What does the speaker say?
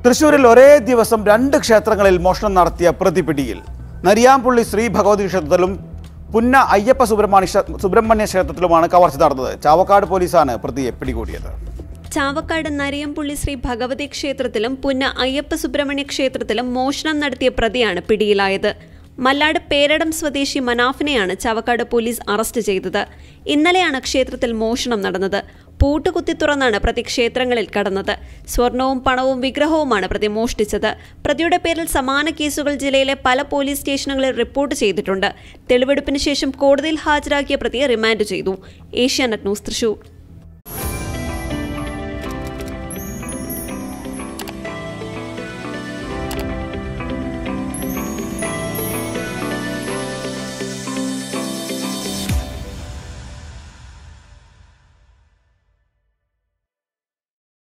തൃശൂരിൽ ഒരേ ദിവസം രണ്ട് ക്ഷേത്രങ്ങളിൽ മോഷണം നടത്തിയ പ്രതി പിടിയിൽ നരിയാമ്പുള്ളി ശ്രീ ഭഗവതി ക്ഷേത്രത്തിലും പുന്ന അയ്യപ്പ സുബ്രഹ്മണ്യ ക്ഷേ- സുബ്രഹ്മണ്യ ക്ഷേത്രത്തിലുമാണ് കവർച്ച നടന്നത് ചാവക്കാട് പോലീസാണ് പ്രതിയെ പിടികൂടിയത് ചാവക്കാട് നരിയംപുള്ളി ശ്രീ ഭഗവതി ക്ഷേത്രത്തിലും പുന്ന അയ്യപ്പ സുബ്രഹ്മണ്യ ക്ഷേത്രത്തിലും മോഷണം നടത്തിയ പ്രതിയാണ് പിടിയിലായത് മല്ലാട് പേരടം സ്വദേശി മനാഫിനെയാണ് ചാവക്കാട് പോലീസ് അറസ്റ്റ് ചെയ്തത് ഇന്നലെയാണ് ക്ഷേത്രത്തിൽ മോഷണം നടന്നത് പൂട്ടുകുത്തി തുറന്നാണ് പ്രതി ക്ഷേത്രങ്ങളിൽ കടന്നത് സ്വർണവും പണവും വിഗ്രഹവുമാണ് പ്രതി മോഷ്ടിച്ചത് പ്രതിയുടെ പേരിൽ സമാന കേസുകൾ ജില്ലയിലെ പല പോലീസ് സ്റ്റേഷനുകളിൽ റിപ്പോർട്ട് ചെയ്തിട്ടുണ്ട് തെളിവെടുപ്പിന് ശേഷം കോടതിയിൽ ഹാജരാക്കിയ പ്രതിയെ റിമാൻഡ് ചെയ്തു ഏഷ്യാനെറ്റ് ന്യൂസ് തൃശൂർ